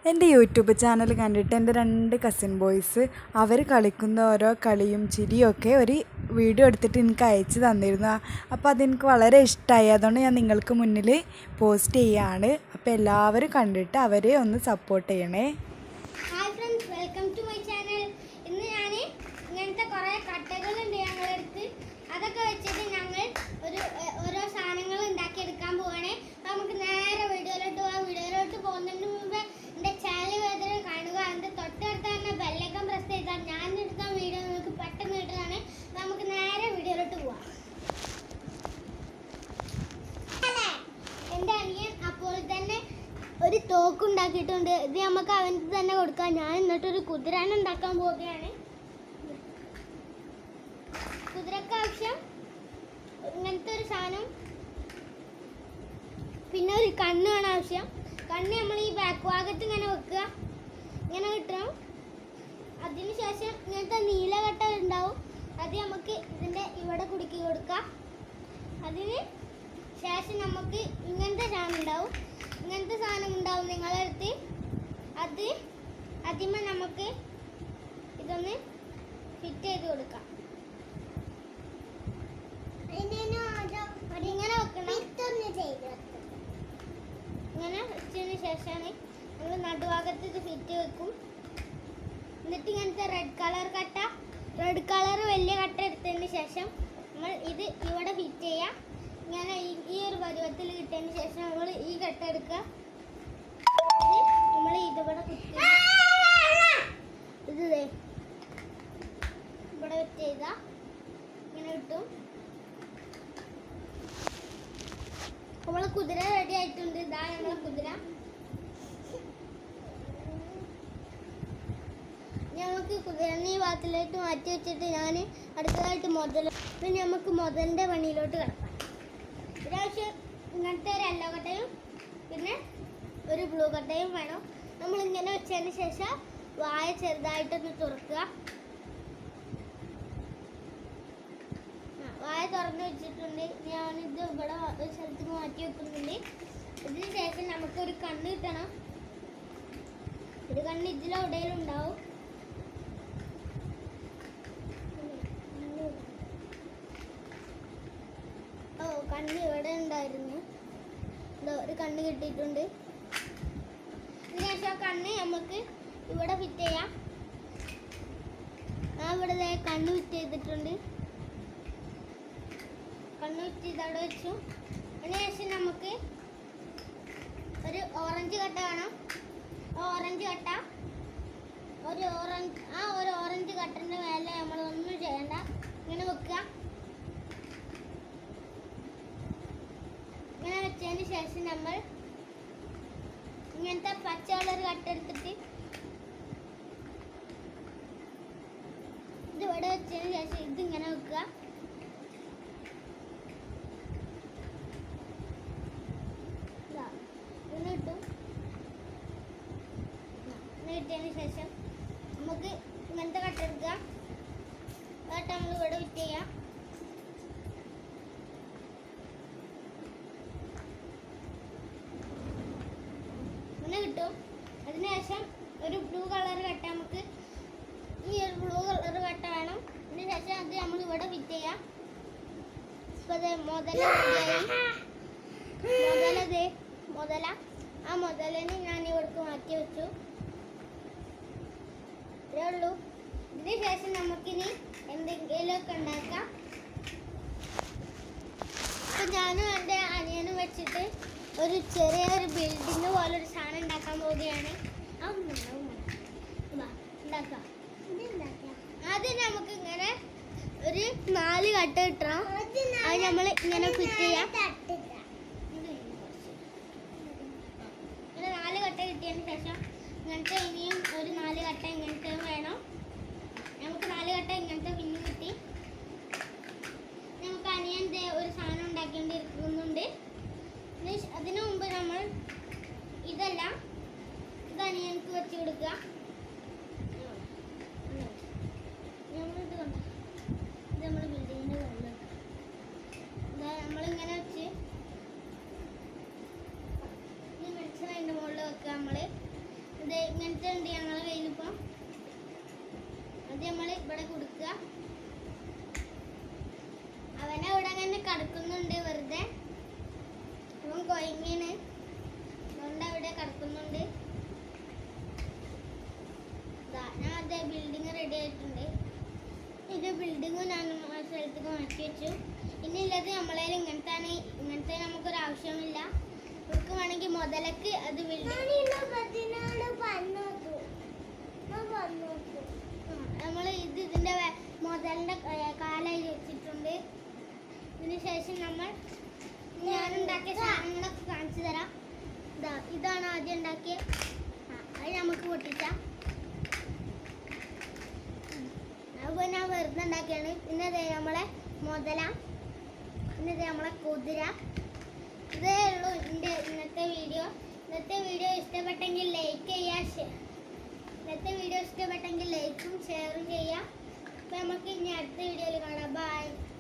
എൻ്റെ YouTube channel കണ്ടിട്ട് എൻ്റെ രണ്ട് കസിൻ ബോയ്സ് അവർ കളിക്കുന്ന ഓരോ കളിയും ചിരിയും ഒക്കെ ഒരു വീഡിയോ എടുത്തിട്ട് എനിക്ക് അയച്ചു തന്നിരുന്നു അപ്പോൾ അതെനിക്ക് വളരെ ഇഷ്ടമായി അതുകൊണ്ട് ഞാൻ നിങ്ങൾക്ക് മുന്നിൽ പോസ്റ്റ് ചെയ്യുകയാണ് അപ്പോൾ എല്ലാവരും കണ്ടിട്ട് അവരെ ഒന്ന് സപ്പോർട്ട് ചെയ്യണേ hi friends welcome to my channel ഇന്ന് ഞാൻ ഇങ്ങനത്തെ കുറേ കട്ടകളുണ്ട് ഞങ്ങളുടെ അടുത്ത് അതൊക്കെ വെച്ചിട്ട് ഞങ്ങൾ ഒരു എ, ഓരോ സാധനങ്ങൾ ഉണ്ടാക്കിയെടുക്കാൻ പോവാണ് അപ്പോൾ നമുക്ക് നേരെ വീഡിയോയിലോട്ട് പോകാം വീഡിയോയിലോട്ട് പോകുന്നതിന് മുമ്പ് എൻ്റെ ചാനൽ വേദന കാണുക അതിൻ്റെ തൊട്ടടുത്ത് തന്നെ ബെല്ലൈക്കൺ പ്രസ് ചെയ്താൽ ഞാൻ എടുത്ത വീഡിയോ നിങ്ങൾക്ക് പെട്ടെന്ന് കിട്ടുന്നതാണ് അപ്പോൾ നമുക്ക് നേരെ വീഡിയോയിലോട്ട് പോവാം എൻ്റെ അനിയൻ അപ്പോൾ തന്നെ ഒരു തോക്ക് ഉണ്ടാക്കിയിട്ടുണ്ട് ഇത് നമുക്ക് അവന് തന്നെ കൊടുക്കാം ഞാൻ എന്നിട്ടൊരു കുതിരാന ഉണ്ടാക്കാൻ പോവുകയാണ് കുതിരക്ക് ആവശ്യം ഇങ്ങനത്തെ ഒരു സാധനം പിന്നെ ഒരു കണ്ണ് വേണം ആവശ്യം കണ്ണ് നമ്മൾ ഈ ബാക്ക് ഭാഗത്ത് ഇങ്ങനെ വെക്കുക ഇങ്ങനെ കിട്ടണം അതിന് ശേഷം ഇങ്ങനത്തെ നീലകട്ട ഉണ്ടാവും അത് നമുക്ക് ഇതിൻ്റെ ഇവിടെ കുടുക്കി കൊടുക്കാം അതിന് ശേഷം നമുക്ക് ഇങ്ങനത്തെ സാധനം ഉണ്ടാവും ഇങ്ങനത്തെ സാധനം ഉണ്ടാവും നിങ്ങളുടെ അടുത്ത് അത് അതിന്മേൽ നമുക്ക് ഇതൊന്ന് ഫിറ്റ് ചെയ്ത് കൊടുക്കാം ഇങ്ങനെ വെക്കണം ഇങ്ങനെ വെച്ചതിന് ശേഷമാണ് നമ്മൾ നടുഭാഗത്ത് ഇത് ഫിറ്റ് വെക്കും എന്നിട്ട് ഇങ്ങനത്തെ റെഡ് കളർ കട്ട റെഡ് കളർ വലിയ കട്ട എടുത്തതിന് ശേഷം നമ്മൾ ഇത് ഇവിടെ ഫിറ്റ് ചെയ്യാം ഇങ്ങനെ ഈ- ഈ ഒരു പരുവത്തിൽ കിട്ടിയതിന് ശേഷം നമ്മൾ ഈ കട്ട എടുക്കുക നമ്മൾ ഇതിവിടെ കുത്തി ഇത് ദേ ഇവിടെ വെച്ച് ചെയ്താൽ ഇങ്ങനെ കിട്ടും നമ്മളെ കുതിര റെഡി ആയിട്ടുണ്ട് ഇതാ നമ്മളെ കുതിര ഞങ്ങൾക്ക് കുതിരനെ ഈ ഭാഗത്തിലേക്ക് മാറ്റി വെച്ചിട്ട് ഞാൻ അടുത്തതായിട്ട് മുതൽ പിന്നെ നമുക്ക് മുതലിൻ്റെ പണിയിലോട്ട് കിടക്കാം ഇപ്രാവശ്യം ഇങ്ങനത്തെ ഒരു യെല്ലോ കട്ടയും പിന്നെ ഒരു ബ്ലൂ കട്ടയും വേണം നമ്മൾ ഇങ്ങനെ വെച്ചതിന് ശേഷം വായ ചെറുതായിട്ടൊന്ന് തുറക്കുക ആ, വായ തുറന്ന് വെച്ചിട്ടുണ്ട് ഞാനിത് ഇവിടെ ഒരു സ്ഥലത്ത് മാറ്റി വെക്കുന്നുണ്ട് ഇതിന് ശേഷം നമുക്കൊരു കണ്ണ് കിട്ടണം ഒരു കണ്ണ് ഇതിലെവിടെയും ഉണ്ടാവും ഓ കണ്ണ് ഇവിടെ ഉണ്ടായിരുന്നു ഇതാ ഒരു കണ്ണ് കിട്ടിയിട്ടുണ്ട് ഇതിന് ശേഷം ആ കണ്ണ് നമുക്ക് ഇവിടെ ഫിറ്റ് ചെയ്യാം ഞാൻ ഇവിടെ ദേ കണ്ണ് ഫിറ്റ് ചെയ്തിട്ടുണ്ട് കണ്ണ് ഫിറ്റ് ചെയ്ത് അവിടെ വെച്ചു അതിന് ശേഷം നമുക്ക് ഒരു ഓറഞ്ച് കട്ട വേണം ആ ഓറഞ്ച് കട്ട ഒരു ഓറഞ്ച് ആ ഒരു ഓറഞ്ച് കട്ടൻ്റെ മേലെ നമ്മൾ ഒന്നും ചെയ്യണ്ട ഇങ്ങനെ വെക്കുക ഇങ്ങനെ വെച്ചതിന് ശേഷം നമ്മൾ ഇങ്ങനത്തെ പച്ച കളർ കട്ടെടുത്തിട്ട് ഇത് ഇവിടെ വെച്ചതിന് ശേഷം ഇത് ഇങ്ങനെ വെക്കുക ഇതാ, ഇങ്ങനെ കിട്ടും ഇതാ, ഇങ്ങനെ കിട്ടിയതിന് ശേഷം നമുക്ക് ഇങ്ങനത്തെ കട്ടെടുക്കുക കട്ട നമ്മൾ ഇവിടെ വിറ്റ് ചെയ്യാം ഇങ്ങനെ കിട്ടും അതിനുശേഷം ഒരു ബ്ലൂ കളർ കട്ട നമുക്ക് ഈ ഒരു ബ്ലൂ കളർ കട്ട വേണം അതിന് ശേഷം അത് നമ്മൾ ഇവിടെ ഫിറ്റ് ചെയ്യാം ഇപ്പൊ ദേ മുതല റെഡിയായി മുതലത് മുതല ആ മുതലിന് ഞാൻ ഇവിടേക്ക് മാറ്റി വെച്ചു ഇത്രേ ഉള്ളൂ ഇതിന് ശേഷം നമുക്കിനി എന്തെങ്കിലുമൊക്കെ ഉണ്ടാക്കാം ഇപ്പൊ ഞാനും എൻ്റെ അനിയനും വെച്ചിട്ട് ഒരു ചെറിയ ഒരു ബിൽഡിംഗ് പോലെ ഒരു സാധനം ഉണ്ടാക്കാൻ പോവുകയാണ് അതൊന്നും വേണ്ട, അതൊന്നും വേണ്ട. വാ, ഉണ്ടാക്കാം ആദ്യം നമുക്ക് ഇങ്ങനെ ഒരു നാല് കട്ട കിട്ടണം അത് നമ്മൾ ഇങ്ങനെ ഫിറ്റ് ചെയ്യാം ഇങ്ങനെ നാല് കട്ട കിട്ടിയതിന് ശേഷം ഇങ്ങനത്തെ ഇനിയും ഒരു നാല് കട്ട ഇങ്ങനത്തെ വേണം നമുക്ക് നാല് കട്ട ഇങ്ങനത്തെ പിന്നെ കിട്ടി നമുക്ക് അനിയൻ ദേ ഒരു സാധനം ഉണ്ടാക്കേണ്ടിയിരിക്കുന്നുണ്ട് ഇതിന് ശ- അതിനു മുമ്പ് നമ്മൾ ഇതെല്ലാം ഇത് അനിയൻക്ക് വെച്ച് കൊടുക്കുക നമ്മളിത് കണ്ടോ ഇത് നമ്മൾ ബിൽഡിങ്ങിൻ്റെ മുകളിൽ ഇതാ നമ്മളിങ്ങനെ വെച്ച് ഇത് വെളിച്ചെണ്ണ അതിൻ്റെ മുകളിൽ വെക്കുക നമ്മൾ ഇത് ഇങ്ങനത്തെ ഉണ്ട് ഞങ്ങളെ കയ്യിലിപ്പം അത് നമ്മൾ ഇവിടെ കൊടുക്കുക അവനെ ഇവിടെ അങ്ങനെ കിടക്കുന്നുണ്ട് വെറുതെ അവൻ കൊയങ്ങീന് അതുകൊണ്ട് അവിടെ കിടക്കുന്നുണ്ട് ദാ, ഞാൻ അതേ ബിൽഡിങ് റെഡി ആയിട്ടുണ്ട് ഇത് ബിൽഡിങ് ഞാൻ ആ സ്ഥലത്തേക്ക് മാറ്റി വെച്ചു ഇനി ഉള്ളത് നമ്മളെ ഇങ്ങനത്തെ ഇങ്ങനത്തെ നമുക്കൊരു ആവശ്യമില്ല നമുക്ക് വേണമെങ്കിൽ മുതലക്ക് അത് നമ്മൾ ഇത് ഇതിന്റെ വേ- മുതലിന്റെ കാലായി വെച്ചിട്ടുണ്ട് ഇതിന് ശേഷം നമ്മൾ ഞാൻ ഉണ്ടാക്കിയ സാധനങ്ങളൊക്കെ കാണിച്ചു തരാം ഇതാ ഇതാണ് ആദ്യം ഉണ്ടാക്കിയ അത് നമുക്ക് പൊട്ടിക്കാം അപ്പോൾ ഞാൻ വെറുതെ ഉണ്ടാക്കിയാണ് പിന്നെ ദേ നമ്മളെ മുതല പിന്നെ ദേ നമ്മളെ കുതിര ഇതേ ഉള്ളൂ എൻ്റെ ഇന്നത്തെ വീഡിയോ ഇന്നത്തെ വീഡിയോ ഇഷ്ടപ്പെട്ടെങ്കിൽ ലൈക്ക് ചെയ്യുക ഷെ- ഇന്നത്തെ വീഡിയോ ഇഷ്ടപ്പെട്ടെങ്കിൽ ലൈക്കും ഷെയറും ചെയ്യുക അപ്പോൾ നമുക്ക് ഇനി അടുത്ത വീഡിയോയിൽ കാണാം ബൈ